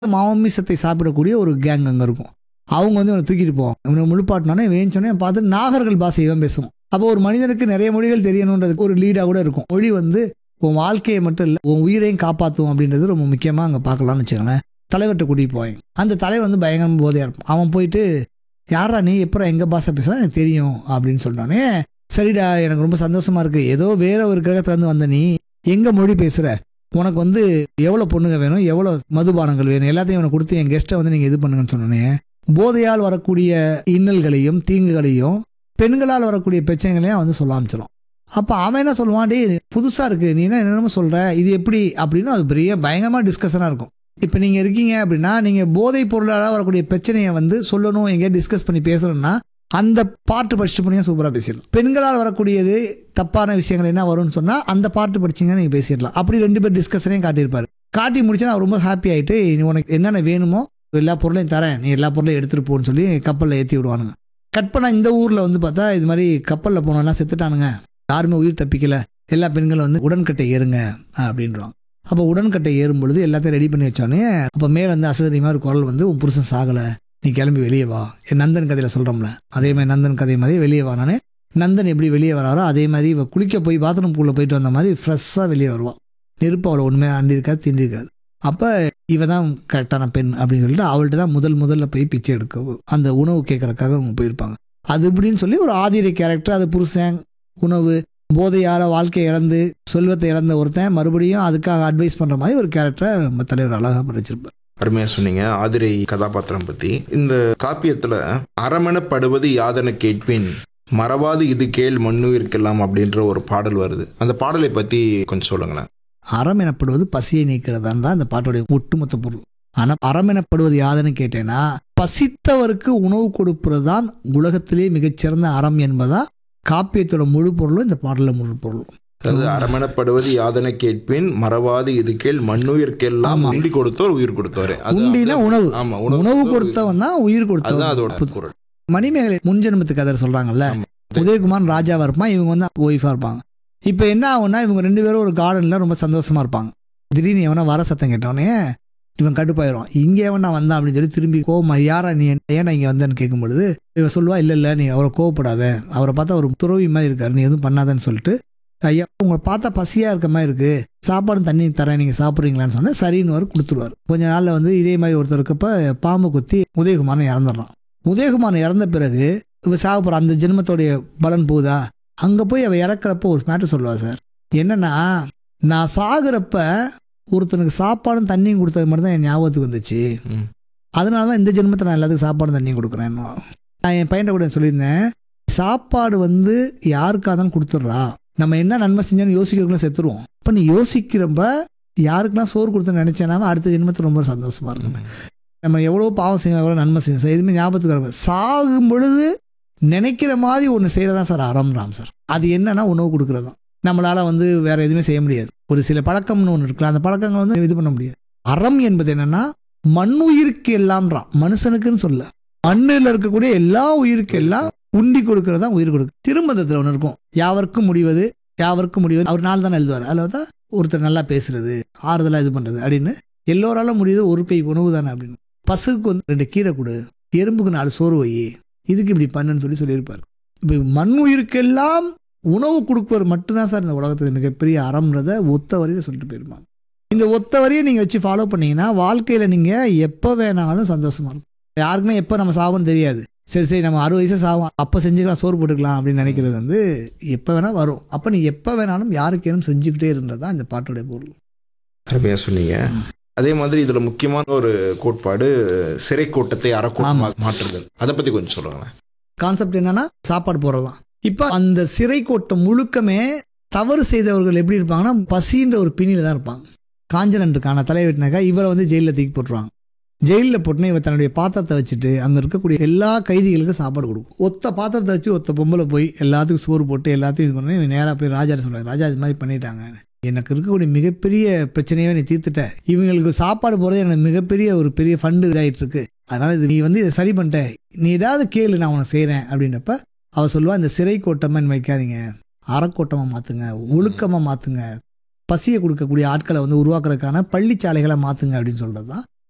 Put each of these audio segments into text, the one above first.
மாமிசத்தை சாப்பிடக்கூடிய ஒரு கேங் அங்கே இருக்கும் அவங்க வந்து இவனை தூக்கிட்டு போவாங்க இவனை முழுப்பாட்டினோடனே வேஞ்சோடனே பார்த்து நாகர்கள் பாஷை இவன் பேசுவான் அப்போ ஒரு மனிதனுக்கு நிறைய மொழிகள் தெரியணுன்றதுக்கு ஒரு லீடாக கூட இருக்கும் மொழி வந்து உன் வாழ்க்கையை மட்டும் இல்லை உன் உயிரையும் காப்பாற்றும் அப்படின்றது ரொம்ப முக்கியமாக அங்கே பார்க்கலாம்னு வச்சுக்கோங்களேன் தலைவர்கிட்ட கூட்டிகிட்டு போவேன் அந்த தலைவர் வந்து பயங்கர போதையாக இருப்பான் அவன் போயிட்டு யாரா நீ எப்போ எங்கள் பாஷை பேசுகிறா எனக்கு தெரியும் அப்படின்னு சொன்னானே சரிடா எனக்கு ரொம்ப சந்தோஷமா இருக்கு ஏதோ வேற ஒரு கிரகத்துலேருந்து வந்த நீ எங்கே மொழி பேசுகிற உனக்கு வந்து எவ்வளோ பொண்ணுங்க வேணும் எவ்வளோ மதுபானங்கள் வேணும் எல்லாத்தையும் இவனை கொடுத்து என் கெஸ்ட்டை வந்து நீங்கள் இது பண்ணுங்கன்னு சொன்னோன்னே போதையால் வரக்கூடிய இன்னல்களையும் தீங்குகளையும் பெண்களால் வரக்கூடிய பிரச்சனைகளையும் வந்து சொல்ல ஆரம்பிச்சிடும் அப்போ அவன் என்ன சொல்லுவான் டேய் புதுசாக இருக்குது நீ என்ன என்னென்னமோ சொல்கிற இது எப்படி அப்படின்னு அது பெரிய பயங்கரமாக டிஸ்கஷனாக இருக்கும் இப்போ நீங்கள் இருக்கீங்க அப்படின்னா நீங்கள் போதைப் பொருளால் வரக்கூடிய பிரச்சனையை வந்து சொல்லணும் எங்கேயா டிஸ்கஸ் பண்ணி பேசணும்னா அந்த பாட்டு படிச்சுட்டு போனீங்க சூப்பராக பேசிடலாம் பெண்களால் வரக்கூடியது தப்பான விஷயங்கள் என்ன வரும்னு சொன்னால் அந்த பாட்டு படிச்சீங்கன்னா நீங்கள் பேசிடலாம் அப்படி ரெண்டு பேர் டிஸ்கஷனையும் காட்டியிருப்பாரு காட்டி முடிச்சா அவர் ரொம்ப ஹாப்பி ஆகிட்டு நீ உனக்கு என்னென்ன வேணுமோ எல்லா பொருளையும் தரேன் நீ எல்லா பொருளையும் எடுத்துகிட்டு போன்னு சொல்லி கப்பலில் ஏற்றி விடுவானுங்க கட் பண்ணால் இந்த ஊரில் வந்து பார்த்தா இது மாதிரி கப்பலில் போனோம்னா செத்துட்டானுங்க யாருமே உயிர் தப்பிக்கல எல்லா பெண்களும் வந்து உடன்கட்டை ஏறுங்க அப்படின்றாங்க அப்போ உடன்கட்டை ஏறும் பொழுது எல்லாத்தையும் ரெடி பண்ணி வச்சோடனே அப்போ மேலே வந்து அசதறி மாதிரி குரல் வந்து உன் புருஷன் சாகலை நீ கிளம்பி வெளியே வா என் நந்தன் கதையில் சொல்கிறோம்ல அதே மாதிரி நந்தன் கதை மாதிரி வெளியே வா நானே நந்தன் எப்படி வெளியே வராரோ அதே மாதிரி இவ குளிக்க போய் பாத்ரூம் பூலில் போயிட்டு வந்த மாதிரி ஃப்ரெஷ்ஷாக வெளியே வருவாள் நெருப்பு அவளை உண்மையாக அண்டி இருக்காது திண்டி இருக்காது அப்போ இவ தான் கரெக்டான பெண் அப்படின்னு சொல்லிட்டு அவள்கிட்ட தான் முதல் முதல்ல போய் பிச்சை எடுக்க அந்த உணவு கேட்கறக்காக அவங்க போயிருப்பாங்க அது இப்படின்னு சொல்லி ஒரு ஆதிரை கேரக்டர் அது புருஷன் உணவு போதையால் வாழ்க்கையை இழந்து செல்வத்தை இழந்த ஒருத்தன் மறுபடியும் அதுக்காக அட்வைஸ் பண்ணுற மாதிரி ஒரு கேரக்டரை நம்ம தலைவர் அழகாக படிச்சிருப்பார் அருமையா சொன்னீங்க ஆதிரை கதாபாத்திரம் பத்தி இந்த காப்பியத்துல அரமணப்படுவது யாதன கேட்பின் மறவாது இது கேள் மண்ணுயிர்க்கெல்லாம் அப்படின்ற ஒரு பாடல் வருது அந்த பாடலை பத்தி கொஞ்சம் சொல்லுங்களேன் அறம் எனப்படுவது பசியை நீக்கிறதான் தான் இந்த பாட்டுடைய ஒட்டுமொத்த பொருள் ஆனால் அறம் எனப்படுவது யாதுன்னு கேட்டேன்னா பசித்தவருக்கு உணவு கொடுப்பது தான் உலகத்திலே மிகச்சிறந்த அறம் என்பதா காப்பியத்தோட முழு பொருளும் இந்த பாடல முழு பொருளும் அதாவது அரமணப்படுவது யாதன கேட்பின் மறவாது இது கேள் மண்ணுயிர்க்கெல்லாம் ஆமா. உண்டி கொடுத்தோர் உயிர் கொடுத்தவர் அது உண்டினா அப்படியே- உணவு ஆமா உணவு கொடுத்தவன் தான் உயிர் அதுதான் கொடுத்தவன் அதோட புத்- பொருள் மணிமேகலை முன்ஜென்மத்து கதை சொல்றாங்கல்ல ஆமா. உதயகுமார் ராஜாவா இருப்பான் இவங்க வந்து ஒய்ஃபா இருப்பாங்க இப்போ என்ன ஆகும்னா இவங்க ரெண்டு பேரும் ஒரு கார்டன்ல ரொம்ப சந்தோஷமா இருப்பாங்க திடீர்னு எவனா வர சத்தம் கேட்டவனே இவன் கடுப்பாயிரும் இங்க எவனா வந்தான் அப்படின்னு சொல்லி திரும்பி கோவமா யாரா நீ ஏன்னா இங்க வந்தேன்னு கேட்கும் பொழுது இவன் சொல்லுவா இல்ல இல்ல நீ அவரை கோவப்படாத அவரை பார்த்தா ஒரு துறவி மாதிரி இருக்காரு நீ எதுவும் பண்ணாதன்னு சொல்லிட்டு ஐயா உங்களை பார்த்தா பசியா இருக்க மாதிரி இருக்கு சாப்பாடும் தண்ணி தரேன் நீங்க சாப்பிட்றீங்களான்னு சொன்னா சரின்னு வர கொடுத்துருவார் கொஞ்ச நாள்ல வந்து இதே மாதிரி ஒருத்தர் இருக்கப்ப பாம்பு குத்தி உதயகுமாரன் இறந்துடுறான் உதயகுமாரன் இறந்த பிறகு இவ சாக போற அந்த ஜென்மத்தோடைய பலன் போகுதா அங்க போய் அவ இறக்குறப்ப ஒரு மேட்டர் சொல்லுவா சார் என்னன்னா நான் சாகுறப்ப ஒருத்தனுக்கு சாப்பாடும் தண்ணியும் கொடுத்தது மட்டும் தான் என் ஞாபகத்துக்கு வந்துச்சு ம். அதனால தான் இந்த ஜென்மத்தை நான் எல்லாத்துக்கும் சாப்பாடும் தண்ணியும் கொடுக்குறேன் நான் என் பையன்கிட்ட கூட சொல்லியிருந்தேன் சாப்பாடு வந்து யாருக்காக தான் கொடுத்துட்றா நம்ம என்ன நன்மை செஞ்சாலும் யோசிக்கிறதுக்குள்ள செத்துருவோம் இப்போ நீ யோசிக்கிறப்ப யாருக்கெல்லாம் சோறு கொடுத்து நினைச்சேனா அடுத்த ஜென்மத்தில் ரொம்ப சந்தோஷமா இருக்கும் நம்ம எவ்வளோ பாவம் செய்வோம் எவ்வளோ நன்மை செய்வோம் எதுவுமே ஞாபகத்துக்கு வர சாகும் பொழுது நினைக்கிற மாதிரி ஒன்று செய்கிறதா சார் அறம் ராம் சார் அது என்னன்னா உணவு கொடுக்குறது தான் நம்மளால் வந்து வேற எதுவுமே செய்ய முடியாது ஒரு சில பழக்கம்னு ஒன்று இருக்குல்ல அந்த பழக்கங்கள் வந்து இது பண்ண முடியாது அறம் என்பது என்னன்னா மண்ணுயிருக்கு எல்லாம்ன்றான் மனுஷனுக்குன்னு சொல்ல மண்ணில் இருக்கக்கூடிய எல்லா உயிருக்கு எல்லாம் உண்டி கொடுக்கறது தான் உயிர் கொடுக்கு திருமந்தத்தில் ஒன்று இருக்கும் யாவருக்கும் முடிவது யாவருக்கும் முடிவது அவர் நாள் தானே எழுதுவார் அதில் தான் ஒருத்தர் நல்லா பேசுறது ஆறுதலாக இது பண்ணுறது அப்படின்னு எல்லோராலும் முடியுது ஒரு கை உணவு தானே அப்படின்னு பசுக்கு வந்து ரெண்டு கீரை கொடு எறும்புக்கு நாலு சோறு வை இதுக்கு இப்படி பண்ணுன்னு சொல்லி சொல்லியிருப்பார் இப்போ மண் உயிருக்கெல்லாம் உணவு கொடுப்பவர் மட்டும்தான் சார் இந்த உலகத்தில் மிகப்பெரிய அறம்ன்றத ஒத்த வரியில் சொல்லிட்டு போயிருப்பாங்க இந்த ஒத்த வரியை நீங்கள் வச்சு ஃபாலோ பண்ணீங்கன்னா வாழ்க்கையில் நீங்கள் எப்போ வேணாலும் சந்தோஷமா இருக்கும் யாருக்குமே எப்போ நம்ம சாவோன்னு தெரியாது சரி சரி நம்ம அறுபது வயசு சாவோம் அப்போ செஞ்சுக்கலாம் சோறு போட்டுக்கலாம் அப்படின்னு நினைக்கிறது வந்து எப்போ வேணால் வரும் அப்போ நீ எப்போ வேணாலும் யாருக்கேனும் செஞ்சுக்கிட்டே இருந்தது தான் இந்த பாட்டுடைய பொருள் அருமையா சொன்னீங்க அதே மாதிரி இதுல முக்கியமான ஒரு கோட்பாடு சிறை கோட்டத்தை அறக்கோட்டமாக மாற்றுதல் அதை பத்தி கொஞ்சம் சொல்லுங்களேன் கான்செப்ட் என்னன்னா சாப்பாடு போடுறது தான் இப்போ அந்த சிறை கோட்டம் முழுக்கமே தவறு செய்தவர்கள் எப்படி இருப்பாங்கன்னா பசின்ற ஒரு பிணியில தான் இருப்பாங்க காஞ்சனன் இருக்கான தலை வெட்டினாக்கா இவரை வந்து ஜெயிலில் தூக்கி போட்டுருவாங்க ஜெயிலில் போட்டுனா இவர் தன்னுடைய பாத்திரத்தை வச்சுட்டு அங்கே இருக்கக்கூடிய எல்லா கைதிகளுக்கும் சாப்பாடு கொடுக்கும் ஒத்த பாத்திரத்தை வச்சு ஒத்த பொம்பளை போய் எல்லாத்துக்கும் சோறு போட்டு எல்லாத்தையும் இது பண்ணி இவன் நேராக போய் ராஜா சொல்லுவாங்க ராஜா இது மாதிரி பண்ணிட்டாங்க எனக்கு இருக்கக்கூடிய மிகப்பெரிய பிரச்சனையை நீ தீர்த்துட்ட இவங்களுக்கு சாப்பாடு போகிறது எனக்கு மிகப்பெரிய ஒரு பெரிய ஃபண்டு இதாகிட்டு இருக்கு அதனால இது நீ வந்து இதை சரி பண்ணிட்ட நீ ஏதாவது கேளு நான் உனக்கு செய்கிறேன் அப்படின்றப்ப அவ சொல்லுவா இந்த சிறை கோட்டமாக வைக்காதீங்க அறக்கோட்டமாக மாற்றுங்க ஒழுக்கமாக மாற்றுங்க பசியை கொடுக்கக்கூடிய ஆட்களை வந்து உருவாக்குறதுக்கான பள்ளிச்சாலைகளை மாற்றுங்க அப்படின்னு சொல்கிறது தான்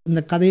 இந்த கதையை